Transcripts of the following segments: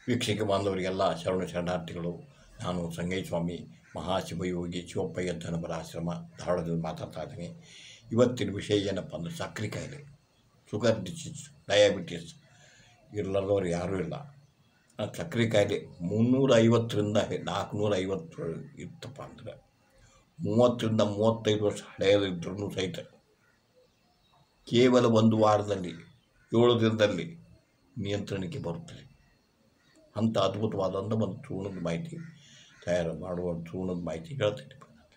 ವೀಕ್ಷಕ ಬಾಂಧವರಿಗೆಲ್ಲ ಶರಣ ಶರಣಾರ್ಥಿಗಳು ನಾನು ಸಂಗಯ್ಯಸ್ವಾಮಿ ಮಹಾಶಿವಯೋಗಿ ಶಿವಪ್ಪಯ್ಯ ಧನಬರ ಆಶ್ರಮ ಧಾರವಾಡದಲ್ಲಿ ಮಾತಾಡ್ತಾ ಇದ್ದೀನಿ ಇವತ್ತಿನ ವಿಷಯ ಏನಪ್ಪ ಅಂದ್ರೆ ಸಕ್ಕರೆ ಕಾಯಿಲೆ ಶುಗರ್ ಡಿಸೀಸ್ ಡಯಾಬಿಟಿಸ್ ಇರಲಾರ್ದವ್ರು ಯಾರೂ ಇಲ್ಲ ಆ ಸಕ್ಕರೆ ಕಾಯಿಲೆ ಮುನ್ನೂರ ಐವತ್ತರಿಂದ ನಾಲ್ಕುನೂರ ಐವತ್ತು ಇತ್ತಪ್ಪ ಅಂದ್ರೆ ಮೂವತ್ತರಿಂದ ಮೂವತ್ತೈದು ವರ್ಷ ಹಳೆಯದಿದ್ರೂ ಸಹಿತ ಕೇವಲ ಒಂದು ವಾರದಲ್ಲಿ ಏಳು ದಿನದಲ್ಲಿ ನಿಯಂತ್ರಣಕ್ಕೆ ಬರುತ್ತದೆ ಅಂಥ ಅದ್ಭುತವಾದಂಥ ಒಂದು ಚೂರ್ಣದ ಮಾಹಿತಿ ತಯಾರು ಮಾಡುವ ಚೂರ್ಣದ ಮಾಹಿತಿ ಹೇಳ್ತೀನಿ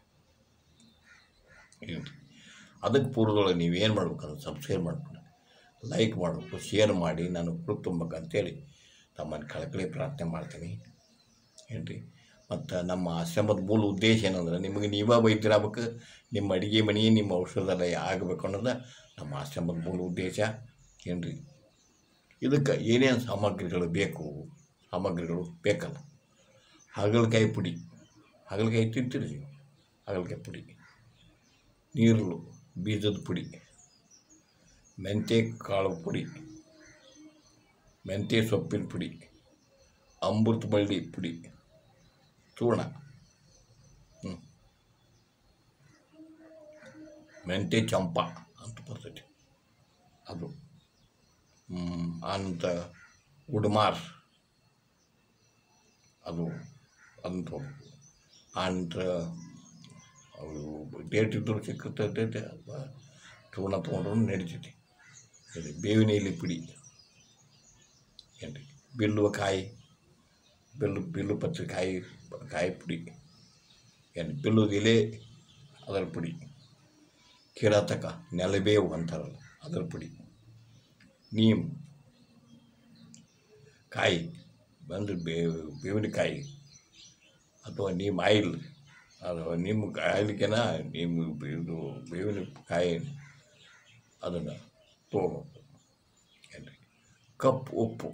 ಏನು ಅದಕ್ಕೆ ಪೂರ್ವದೊಳಗೆ ನೀವೇನು ಮಾಡ್ಬೇಕಂದ್ರೆ ಸಬ್ಸ್ಕ್ರೈಬ್ ಮಾಡ್ಕೊಂಡು ಲೈಕ್ ಮಾಡಬೇಕು ಶೇರ್ ಮಾಡಿ ನಾನು ಕೃಪ್ ತುಂಬಬೇಕು ಅಂತೇಳಿ ತಮ್ಮಲ್ಲಿ ಕಳಕಳಿ ಪ್ರಾರ್ಥನೆ ಮಾಡ್ತೀನಿ ಏನ್ರಿ ಮತ್ತು ನಮ್ಮ ಆಶ್ರಮದ ಮೂಲ ಉದ್ದೇಶ ಏನಂದ್ರೆ ನಿಮಗೆ ನೀವೇ ವೈದ್ಯರಾಗಬೇಕು ನಿಮ್ಮ ಅಡುಗೆ ಮನೆ ನಿಮ್ಮ ಔಷಧಾಲಯ ಆಗಬೇಕು ಅನ್ನೋದು ನಮ್ಮ ಆಶ್ರಮದ ಮೂಲ ಉದ್ದೇಶ ಏನ್ರಿ ಇದಕ್ಕೆ ಏನೇನು ಸಾಮಗ್ರಿಗಳು ಬೇಕು ಸಾಮಗ್ರಿಗಳು ಬೇಕಲ್ಲ ಹಾಗಲಕಾಯಿ ಪುಡಿ ಹಾಗಲಕಾಯಿ ತಿಂತೀರಿ ನೀವು ಹಾಗಲಕಾಯಿ ಪುಡಿ ನೀರುಳ್ಳು ಬೀಜದ ಪುಡಿ ಮೆಂತ್ಯ ಕಾಳು ಪುಡಿ ಮೆಂತ್ಯ ಸೊಪ್ಪಿನ ಪುಡಿ ಅಮೃತ ಬಳ್ಳಿ ಪುಡಿ ಚೂರ್ಣ ಹ್ಞೂ ಮೆಂತ್ಯ ಚಂಪ ಅಂತ ಬರ್ತೈತಿ ಅದು ಅಂತ ಉಡ್ಮಾರ್ ಅದು ಅಂತ ಆನಂತರ ಅವು ಡೇಟ್ ಇದ್ದರೂ ಸಿಕ್ಕುತ್ತೈತೆ ಅಥವಾ ಚೂರ್ಣ ತೊಗೊಂಡ್ರು ನಡೀತೈತಿ ಇದು ಬೇವಿನ ಎಲೆ ಪುಡಿ ಏನು ರೀ ಬಿಲ್ಲುವ ಕಾಯಿ ಬಿಲ್ಲು ಬಿಲ್ಲು ಪತ್ರೆ ಕಾಯಿ ಕಾಯಿ ಪುಡಿ ಏನು ಬಿಲ್ಲುದ ಎಲೆ ಅದರ ಪುಡಿ ಕಿರಾತಕ ನೆಲಬೇವು ಅಂತಾರಲ್ಲ ಅದರ ಪುಡಿ ನೀಮ್ ಕಾಯಿ ಬಂದು ಬೇವು ಬೇವಿನಕಾಯಿ ಅಥವಾ ನೀಮ್ ಆಯಿಲ್ ಅದು ನಿಮ್ಮ ಆಯಿಲ್ಗೆನ ನಿಮ್ಮ ಇದು ಬೇವಿನ ಕಾಯಿ ಅದನ್ನು ತೊಗೋಬೇಕು ಏನ್ರಿ ಕಪ್ ಉಪ್ಪು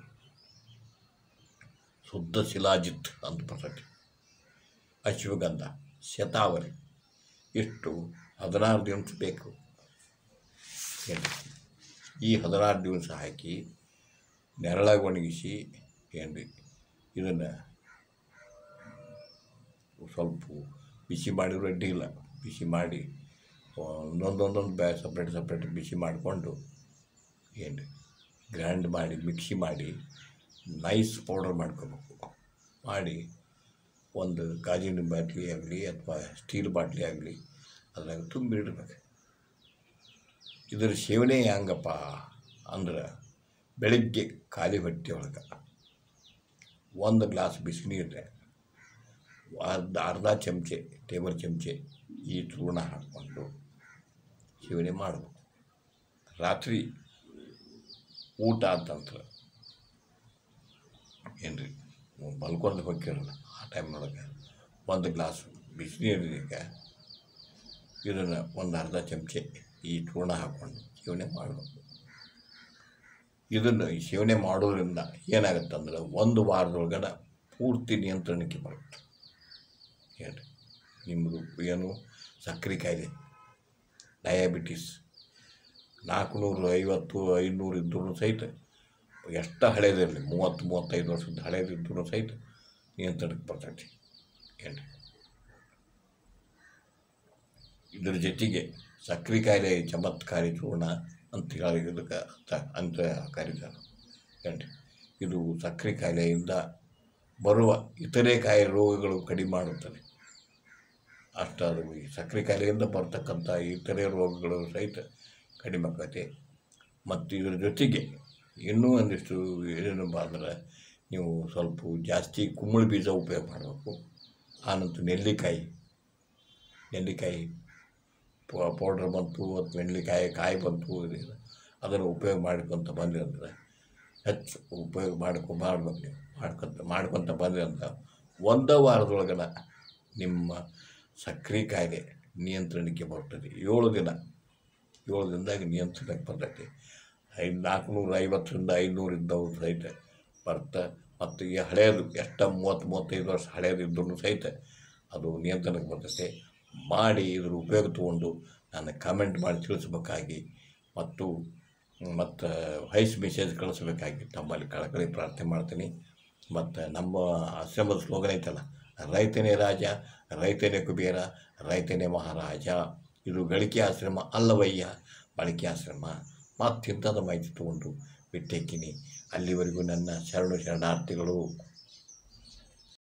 ಶುದ್ಧ ಶಿಲಾಜಿತ್ ಅಂತ ಬರ್ತೈತಿ ಅಶ್ವಗಂಧ ಶತಾವರಿ ಇಷ್ಟು ಹದಿನಾರು ದಿವಸ ಬೇಕು ಏನ್ರಿ ಈ ಹದಿನಾರು ದಿವಸ ಹಾಕಿ ನೆರಳಾಗಿ ಒಣಗಿಸಿ ಏನ್ರಿ ಇದನ್ನು ಸ್ವಲ್ಪ ಬಿಸಿ ಮಾಡಿದ್ರು ಅಡ್ಡಿ ಇಲ್ಲ ಬಿಸಿ ಮಾಡಿ ಒಂದೊಂದೊಂದೊಂದು ಬ್ಯಾ ಸಪ್ರೇಟ್ ಸಪ್ರೇಟ್ ಬಿಸಿ ಮಾಡಿಕೊಂಡು ಏನು ಗ್ರೈಂಡ್ ಮಾಡಿ ಮಿಕ್ಸಿ ಮಾಡಿ ನೈಸ್ ಪೌಡರ್ ಮಾಡ್ಕೋಬೇಕು ಮಾಡಿ ಒಂದು ಗಾಜಿನ ಬಾಟ್ಲಿ ಆಗಲಿ ಅಥವಾ ಸ್ಟೀಲ್ ಬಾಟ್ಲಿ ಆಗಲಿ ಅದ್ರಾಗ ತುಂಬಿಡ್ಬೇಕು ಇದರ ಸೇವನೆ ಹೆಂಗಪ್ಪ ಅಂದ್ರೆ ಬೆಳಿಗ್ಗೆ ಖಾಲಿ ಹೊಟ್ಟೆ ಒಳಗೆ ಒಂದು ಗ್ಲಾಸ್ ಬಿಸಿನೀರಿಗೆ ಅರ್ಧ ಅರ್ಧ ಚಮಚೆ ಟೇಬಲ್ ಚಮಚೆ ಈ ಚೂರ್ಣ ಹಾಕ್ಕೊಂಡು ಸೇವನೆ ಮಾಡಬೇಕು ರಾತ್ರಿ ಊಟ ಅಂತಂದ್ರೆ ಏನು ರೀ ಮಲ್ಕೊಂಡು ಹೋಗಿರಲ್ಲ ಆ ಟೈಮ್ನೊಳಗೆ ಒಂದು ಗ್ಲಾಸ್ ಬಿಸಿನೀರಿಗೆ ಇದನ್ನು ಒಂದು ಅರ್ಧ ಚಮಚೆ ಈ ಚೂರ್ಣ ಹಾಕ್ಕೊಂಡು ಸೇವನೆ ಮಾಡಬೇಕು ಇದನ್ನು ಈ ಸೇವನೆ ಮಾಡೋದ್ರಿಂದ ಏನಾಗುತ್ತೆ ಅಂದ್ರೆ ಒಂದು ವಾರದೊಳಗಡೆ ಪೂರ್ತಿ ನಿಯಂತ್ರಣಕ್ಕೆ ಬರುತ್ತೆ ಹೇಳಿ ನಿಮ್ಮದು ಏನು ಸಕ್ಕರೆ ಕಾಯಿಲೆ ಡಯಾಬಿಟಿಸ್ ನಾಲ್ಕುನೂರು ಐವತ್ತು ಐನೂರು ಇದ್ರೂ ಸಹಿತ ಎಷ್ಟು ಹಳೇದಿರಲಿ ಮೂವತ್ತು ಮೂವತ್ತೈದು ವರ್ಷದ ಹಳೇದಿದ್ರೂ ಸಹಿತ ನಿಯಂತ್ರಣಕ್ಕೆ ಬರ್ತೈತಿ ಏನು ಇದರ ಜೊತೆಗೆ ಸಕ್ಕರೆ ಕಾಯಿಲೆ ಚಮತ್ಕಾರಿ ಚೂರ್ಣ ಅಂತ ಹೇಳಿ ಇದಕ್ಕೆ ತ- ಅಂತ ಕರೀತಾರೆ ಏನು ಇದು ಸಕ್ಕರೆ ಕಾಯಿಲೆಯಿಂದ ಬರುವ ಇತರೆ ಕಾಯಿಲೆ ರೋಗಗಳು ಕಡಿಮೆ ಮಾಡುತ್ತದೆ ಅಷ್ಟು ಅದು ಈ ಸಕ್ಕರೆ ಕಾಯಿಲೆಯಿಂದ ಬರ್ತಕ್ಕಂಥ ಇತರೆ ರೋಗಗಳು ಸಹಿತ ಕಡಿಮೆ ಆಕೈತಿ ಮತ್ತು ಇದ್ರ ಜೊತೆಗೆ ಇನ್ನೂ ಒಂದಿಷ್ಟು ಏನಪ್ಪ ಅಂದ್ರೆ ನೀವು ಸ್ವಲ್ಪ ಜಾಸ್ತಿ ಕುಂಬಳ ಬೀಜ ಉಪಯೋಗ ಮಾಡಬೇಕು ಆನಂತರ ನೆಲ್ಲಿಕಾಯಿ ನೆಲ್ಲಿಕಾಯಿ ಪೌಡ್ರ್ ಬಂತು ಅಥವಾ ನೆಲ್ಲಿಕಾಯಿ ಕಾಯಿ ಬಂತು ಇದು ಅದನ್ನು ಉಪಯೋಗ ಮಾಡ್ಕೊತ ಬಂದ್ರಿ ಅಂದ್ರೆ ಹೆಚ್ಚು ಉಪಯೋಗ ಮಾಡ್ಕೊ ಮಾಡ್ಬೇಕು ನೀವು ಮಾಡ್ಕೊತ ಮಾಡ್ಕೊತ ಬಂದ್ರಿ ಅಂತ ಒಂದೇ ವಾರದೊಳಗನ ನಿಮ್ಮ ಸಕ್ಕರೆ ಕಾಯಿಲೆ ನಿಯಂತ್ರಣಕ್ಕೆ ಬರ್ತದೆ ಏಳು ದಿನ ಏಳು ದಿನದಾಗ ನಿಯಂತ್ರಣಕ್ಕೆ ಬರ್ತೈತಿ ಐದು ನಾಲ್ಕುನೂರ ಐವತ್ತರಿಂದ ಐನೂರು ಇದ್ದವು ಸಹಿತ ಬರ್ತಾ ಮತ್ತು ಈ ಹಳೆಯದು ಎಷ್ಟು ಮೂವತ್ತು ಮೂವತ್ತೈದು ವರ್ಷ ಹಳೆಯದು ಇದ್ರೂ ಸಹಿತ ಅದು ನಿಯಂತ್ರಣಕ್ಕೆ ಬರ್ತೈತೆ ಮಾಡಿ ಇದ್ರ ಉಪಯೋಗ ತೊಗೊಂಡು ನಾನು ಕಮೆಂಟ್ ಮಾಡಿ ತಿಳಿಸ್ಬೇಕಾಗಿ ಮತ್ತು ಮತ್ತು ವಾಯ್ಸ್ ಮೆಸೇಜ್ ಕಳಿಸ್ಬೇಕಾಗಿ ತಮ್ಮಲ್ಲಿ ಕಳಕಳಿ ಪ್ರಾರ್ಥನೆ ಮಾಡ್ತೀನಿ ಮತ್ತು ನಮ್ಮ ಆಶ್ರಮದ ಸ್ಲೋಗನ್ ಐತಲ್ಲ ರೈತನೇ ರಾಜ ರೈತನೇ ಕುಬೇರ ರೈತನೇ ಮಹಾರಾಜ ಇದು ಗಳಿಕೆ ಆಶ್ರಮ ಅಲ್ಲವಯ್ಯ ಬಳಕೆ ಆಶ್ರಮ ಮತ್ತಿಂಥದ್ದು ಮಾಹಿತಿ ತೊಗೊಂಡು ಬಿಟ್ಟೇಕಿನಿ ಅಲ್ಲಿವರೆಗೂ ನನ್ನ ಶರಣು ಶರಣಾರ್ಥಿಗಳು